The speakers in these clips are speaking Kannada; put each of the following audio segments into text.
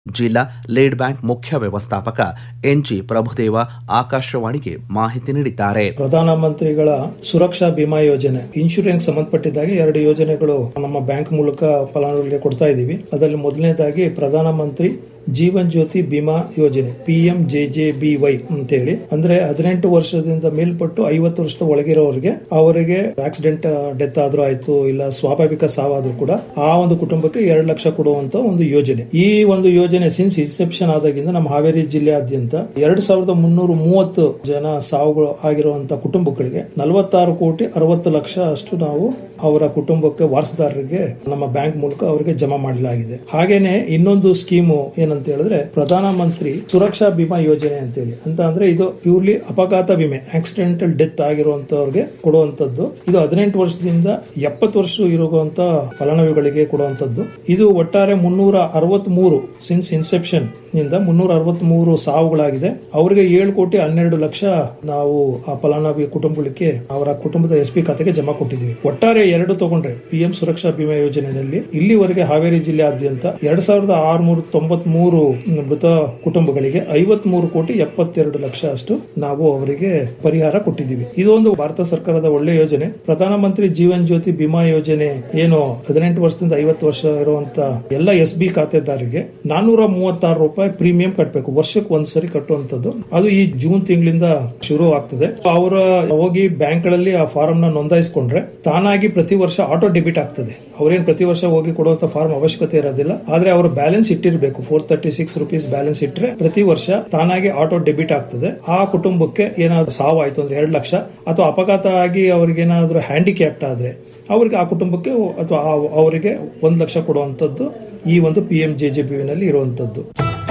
ಜಿಲ್ಲಾ ಲೀಡ್ ಬ್ಯಾಂಕ್ ಮುಖ್ಯ ವ್ಯವಸ್ಥಾಪಕ ಎನ್ಜಿ ಪ್ರಭುದೇವ ಆಕಾಶವಾಣಿಗೆ ಮಾಹಿತಿ ನೀಡಿದ್ದಾರೆ ಪ್ರಧಾನಮಂತ್ರಿಗಳ ಸುರಕ್ಷಾ ಬಿಮಾ ಯೋಜನೆ ಇನ್ಶೂರೆನ್ಸ್ ಸಂಬಂಧಪಟ್ಟಿದ್ದಾಗಿ ಎರಡು ಯೋಜನೆಗಳು ನಮ್ಮ ಬ್ಯಾಂಕ್ ಮೂಲಕ ಫಲಾನುಭವಿಗಳಿಗೆ ಕೊಡ್ತಾ ಇದ್ದೀವಿ ಅದರಲ್ಲಿ ಮೊದಲನೇದಾಗಿ ಪ್ರಧಾನಮಂತ್ರಿ ಜೀವನ್ ಜ್ಯೋತಿ ಬಿಮಾ ಯೋಜನೆ P M J J B Y ಅಂತೇಳಿ ಅಂದ್ರೆ ಹದಿನೆಂಟು ವರ್ಷದಿಂದ ಮೇಲ್ಪಟ್ಟು ಐವತ್ತು ವರ್ಷದ ಒಳಗಿರೋರಿಗೆ ಅವರಿಗೆ ಆಕ್ಸಿಡೆಂಟ್ ಡೆತ್ ಆದ್ರೂ ಆಯ್ತು ಇಲ್ಲ ಸ್ವಾಭಾವಿಕ ಸಾವಾದ್ರೂ ಕೂಡ ಆ ಒಂದು ಕುಟುಂಬಕ್ಕೆ ಎರಡು ಲಕ್ಷ ಕೊಡುವಂತ ಒಂದು ಯೋಜನೆ ಈ ಒಂದು ಯೋಜನೆ ಸಿನ್ಸ್ ಇನ್ಸೆಪ್ಷನ್ ಆದಾಗಿಂದ ನಮ್ಮ ಹಾವೇರಿ ಜಿಲ್ಲೆಯಾದ್ಯಂತ ಎರಡು ಸಾವಿರದ ಮುನ್ನೂರ ಮೂವತ್ತು ಜನ ಸಾವುಗಳು ಆಗಿರುವಂತ ಕುಟುಂಬಗಳಿಗೆ ನಲವತ್ತಾರು ಕೋಟಿ ಅರವತ್ತು ಲಕ್ಷ ಅಷ್ಟು ನಾವು ಅವರ ಕುಟುಂಬಕ್ಕೆ ವಾರಸುದಾರರಿಗೆ ನಮ್ಮ ಬ್ಯಾಂಕ್ ಮೂಲಕ ಅವರಿಗೆ ಜಮಾ ಮಾಡಲಾಗಿದೆ ಹಾಗೇನೆ ಇನ್ನೊಂದು ಸ್ಕೀಮು ಏನಂತ ಹೇಳಿದ್ರೆ ಪ್ರಧಾನ ಮಂತ್ರಿ ಸುರಕ್ಷಾ ಬಿಮಾ ಯೋಜನೆ ಅಂತೇಳಿ ಅಂತ ಅಂದ್ರೆ ಇದು ಪ್ಯೂರ್ಲಿ ಅಪಘಾತ ವಿಮೆ ಆಕ್ಸಿಡೆಂಟಲ್ ಡೆತ್ ಆಗಿರುವಂತವ್ರಿಗೆ ಕೊಡುವಂತದ್ದು ಇದು ಹದಿನೆಂಟು ವರ್ಷದಿಂದ ಎಪ್ಪತ್ತು ವರ್ಷ ಇರುವಂತ ಫಲಾನುಭವಿಗಳಿಗೆ ಕೊಡುವಂತದ್ದು ಇದು ಒಟ್ಟಾರೆ ಮುನ್ನೂರ ಅರವತ್ತ್ ಮೂರು ಸಿನ್ಸ್ ಇನ್ಸೆಪ್ಷನ್ ನಿಂದ ಮುನ್ನೂರ ಅರವತ್ತ್ ಮೂರು ಸಾವುಗಳಾಗಿದೆ ಅವರಿಗೆ ಏಳು ಕೋಟಿ ಹನ್ನೆರಡು ಲಕ್ಷ ನಾವು ಆ ಫಲಾನುಭವಿ ಕುಟುಂಬಗಳಿಗೆ ಅವರ ಕುಟುಂಬದ ಎಸ್ ಪಿ ಖಾತೆಗೆ ಜಮಾ ಕೊಟ್ಟಿದ್ದೀವಿ ಒಟ್ಟಾರೆ ಎರಡು ತಗೊಂಡ್ರೆ ಪಿಎಂ ಸುರಕ್ಷಾ ಬಿಮಾ ಯೋಜನೆಯಲ್ಲಿ ಇಲ್ಲಿವರೆಗೆ ಹಾವೇರಿ ಜಿಲ್ಲೆಯಾದ್ಯಂತ ಎರಡ್ ಸಾವಿರದ ಆರುನೂರ ತೊಂಬತ್ ಮೂರು ಮೃತ ಕುಟುಂಬಗಳಿಗೆ ಐವತ್ ಮೂರು ಕೋಟಿ ಎಪ್ಪತ್ತೆರಡು ಲಕ್ಷ ಅಷ್ಟು ನಾವು ಅವರಿಗೆ ಪರಿಹಾರ ಕೊಟ್ಟಿದ್ದೀವಿ ಇದು ಒಂದು ಭಾರತ ಸರ್ಕಾರದ ಒಳ್ಳೆ ಯೋಜನೆ ಪ್ರಧಾನಮಂತ್ರಿ ಜೀವನ್ ಜ್ಯೋತಿ ಬಿಮಾ ಯೋಜನೆ ಏನು ಹದಿನೆಂಟು ವರ್ಷದಿಂದ ಐವತ್ತು ವರ್ಷ ಇರುವಂತ ಎಲ್ಲ ಎಸ್ ಬಿ ಖಾತೆದಾರರಿಗೆ ನಾನೂರ ಮೂವತ್ತಾರು ರೂಪಾಯಿ ಪ್ರೀಮಿಯಂ ಕಟ್ಟಬೇಕು ವರ್ಷಕ್ಕೆ ಒಂದ್ಸರಿ ಕಟ್ಟುವಂತದ್ದು ಅದು ಈ ಜೂನ್ ತಿಂಗಳಿಂದ ಶುರು ಆಗ್ತದೆ ಅವರ ಹೋಗಿ ಬ್ಯಾಂಕ್ ಗಳಲ್ಲಿ ಆ ಫಾರಂ ನ ನೋಂದಾಯಿಸಿಕೊಂಡ್ರೆ ತಾನಾಗಿ ಪ್ರತಿ ವರ್ಷ ಆಟೋ ಡೆಬಿಟ್ ಆಗ್ತದೆ ಅವ್ರೇನ್ ಪ್ರತಿ ವರ್ಷ ಹೋಗಿ ಕೊಡುವಂತ ಫಾರ್ಮ್ ಅವಶ್ಯಕತೆ ಇರೋದಿಲ್ಲ ಆದ್ರೆ ಅವರು ಬ್ಯಾಲೆನ್ಸ್ ಇಟ್ಟಿರಬೇಕು four thirty six rupees balance ಇಟ್ಟರೆ ಪ್ರತಿ ವರ್ಷ ತಾನಾಗಿ ಆಟೋ ಡೆಬಿಟ್ ಆಗ್ತದೆ ಆ ಕುಟುಂಬಕ್ಕೆ ಏನಾದ್ರು ಸಾವಾಯ್ತು ಅಂದ್ರೆ ಎರಡು ಲಕ್ಷ ಅಥವಾ ಅಪಘಾತ ಆಗಿ ಅವ್ರಿಗೆ ಏನಾದ್ರು ಹ್ಯಾಂಡಿಕ್ಯಾಪ್ಟ್ ಆದ್ರೆ ಅವರಿಗೆ ಆ ಕುಟುಂಬಕ್ಕೆ ಅಥವಾ ಆ- ಅವರಿಗೆ ಒಂದು ಲಕ್ಷ ಕೊಡುವಂತದ್ದು ಈ ಒಂದು P M J J B ನಲ್ಲಿ ಇರುವಂತದ್ದು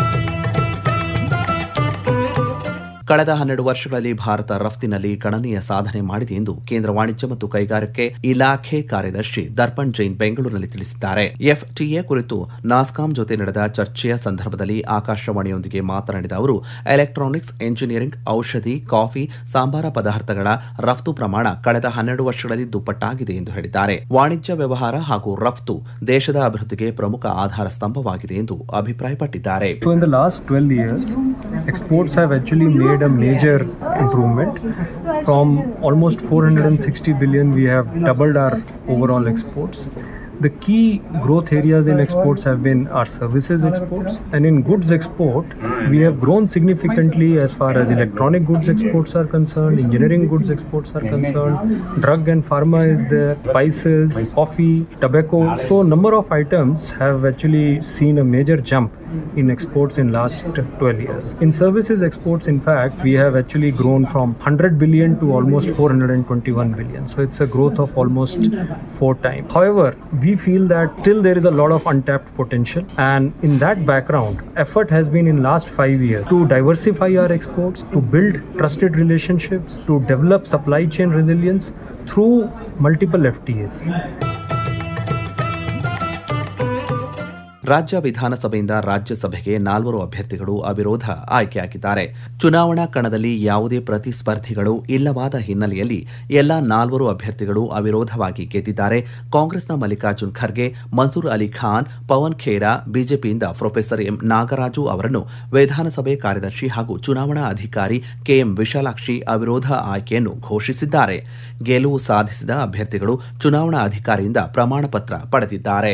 ಕಳೆದ ಹನ್ನೆರಡು ವರ್ಷಗಳಲ್ಲಿ ಭಾರತ ರಫ್ತಿನಲ್ಲಿ ಗಣನೀಯ ಸಾಧನೆ ಮಾಡಿದೆ ಎಂದು ಕೇಂದ್ರ ವಾಣಿಜ್ಯ ಮತ್ತು ಕೈಗಾರಿಕೆ ಇಲಾಖೆ ಕಾರ್ಯದರ್ಶಿ ದರ್ಪಣ್ ಜೈನ್ ಬೆಂಗಳೂರಿನಲ್ಲಿ ತಿಳಿಸಿದ್ದಾರೆ ಎಫ್ಟಿಎ ಕುರಿತು ನಾಸ್ಕಾಂ ಜೊತೆ ನಡೆದ ಚರ್ಚೆಯ ಸಂದರ್ಭದಲ್ಲಿ ಆಕಾಶವಾಣಿಯೊಂದಿಗೆ ಮಾತನಾಡಿದ ಅವರು ಎಲೆಕ್ಟ್ರಾನಿಕ್ಸ್ ಎಂಜಿನಿಯರಿಂಗ್ ಔಷಧಿ ಕಾಫಿ ಸಾಂಬಾರ ಪದಾರ್ಥಗಳ ರಫ್ತು ಪ್ರಮಾಣ ಕಳೆದ ಹನ್ನೆರಡು ವರ್ಷಗಳಲ್ಲಿ ದುಪ್ಪಟ್ಟಾಗಿದೆ ಎಂದು ಹೇಳಿದ್ದಾರೆ ವಾಣಿಜ್ಯ ವ್ಯವಹಾರ ಹಾಗೂ ರಫ್ತು ದೇಶದ ಅಭಿವೃದ್ಧಿಗೆ ಪ್ರಮುಖ ಆಧಾರ ಸ್ತಂಭವಾಗಿದೆ ಎಂದು ಅಭಿಪ್ರಾಯಪಟ್ಟಿದ್ದಾರೆ So in the last 12 years, exports have actually made a major improvement. From almost 460 billion, we have doubled our overall exports. The key growth areas in exports have been our services exports, and in goods export, we have grown significantly as far as electronic goods exports are concerned, engineering goods exports are concerned, drug and pharma is there, spices, coffee, tobacco. So, number of items have actually seen a major jump in exports in last 12 years. In services exports, in fact, we have actually grown from 100 billion to almost 421 billion. So it's a growth of almost four times. However, we feel that still there is a lot of untapped potential, and in that background, effort has been in last five years to diversify our exports, to build trusted relationships, to develop supply chain resilience through multiple FTAs. ರಾಜ್ಯ ವಿಧಾನಸಭೆಯಿಂದ ರಾಜ್ಯಸಭೆಗೆ ನಾಲ್ವರು ಅಭ್ಯರ್ಥಿಗಳು ಅವಿರೋಧ ಆಯ್ಕೆಯಾಗಿದ್ದಾರೆ ಚುನಾವಣಾ ಕಣದಲ್ಲಿ ಯಾವುದೇ ಪ್ರತಿಸ್ಪರ್ಧಿಗಳು ಇಲ್ಲವಾದ ಹಿನ್ನೆಲೆಯಲ್ಲಿ ಎಲ್ಲಾ ನಾಲ್ವರು ಅಭ್ಯರ್ಥಿಗಳು ಅವಿರೋಧವಾಗಿ ಗೆದ್ದಿದ್ದಾರೆ ಕಾಂಗ್ರೆಸ್ನ ಮಲ್ಲಿಕಾರ್ಜುನ್ ಖರ್ಗೆ ಮನ್ಸೂರ್ ಅಲಿ ಖಾನ್ ಪವನ್ ಖೇರಾ ಬಿಜೆಪಿಯಿಂದ ಪ್ರೊಫೆಸರ್ ಎಂ ನಾಗರಾಜು ಅವರನ್ನು ವಿಧಾನಸಭೆ ಕಾರ್ಯದರ್ಶಿ ಹಾಗೂ ಚುನಾವಣಾ ಅಧಿಕಾರಿ ಕೆಎಂ ವಿಶಾಲಾಕ್ಷಿ ಅವಿರೋಧ ಆಯ್ಕೆಯನ್ನು ಘೋಷಿಸಿದ್ದಾರೆ ಗೆಲುವು ಸಾಧಿಸಿದ ಅಭ್ಯರ್ಥಿಗಳು ಚುನಾವಣಾ ಅಧಿಕಾರಿಯಿಂದ ಪ್ರಮಾಣ ಪತ್ರ ಪಡೆದಿದ್ದಾರೆ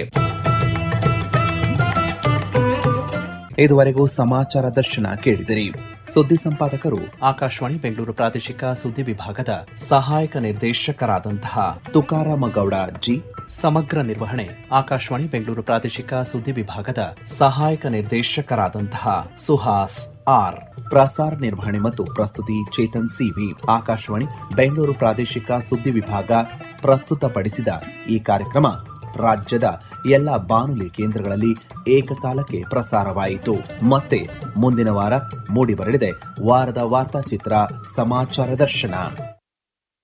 ಇದುವರೆಗೂ ಸಮಾಚಾರ ದರ್ಶನ ಕೇಳಿದಿರಿ ಸುದ್ದಿ ಸಂಪಾದಕರು ಆಕಾಶವಾಣಿ ಬೆಂಗಳೂರು ಪ್ರಾದೇಶಿಕ ಸುದ್ದಿ ವಿಭಾಗದ ಸಹಾಯಕ ನಿರ್ದೇಶಕರಾದಂತಹ ತುಕಾರಾಮ ಗೌಡ ಜಿ ಸಮಗ್ರ ನಿರ್ವಹಣೆ ಆಕಾಶವಾಣಿ ಬೆಂಗಳೂರು ಪ್ರಾದೇಶಿಕ ಸುದ್ದಿ ವಿಭಾಗದ ಸಹಾಯಕ ನಿರ್ದೇಶಕರಾದಂತಹ ಸುಹಾಸ್ ಆರ್ ಪ್ರಸಾರ ನಿರ್ವಹಣೆ ಮತ್ತು ಪ್ರಸ್ತುತಿ ಚೇತನ್ ಸಿವಿ ಆಕಾಶವಾಣಿ ಬೆಂಗಳೂರು ಪ್ರಾದೇಶಿಕ ಸುದ್ದಿ ವಿಭಾಗ ಪ್ರಸ್ತುತಪಡಿಸಿದ ಈ ಕಾರ್ಯಕ್ರಮ ರಾಜ್ಯದ ಎಲ್ಲ ಬಾನುಲಿ ಕೇಂದ್ರಗಳಲ್ಲಿ ಏಕಕಾಲಕ್ಕೆ ಪ್ರಸಾರವಾಯಿತು ಮತ್ತೆ ಮುಂದಿನ ವಾರ ಮೂಡಿಬರಲಿದೆ ವಾರದ ವಾರ್ತಾಚಿತ್ರ ಸಮಾಚಾರ ದರ್ಶನ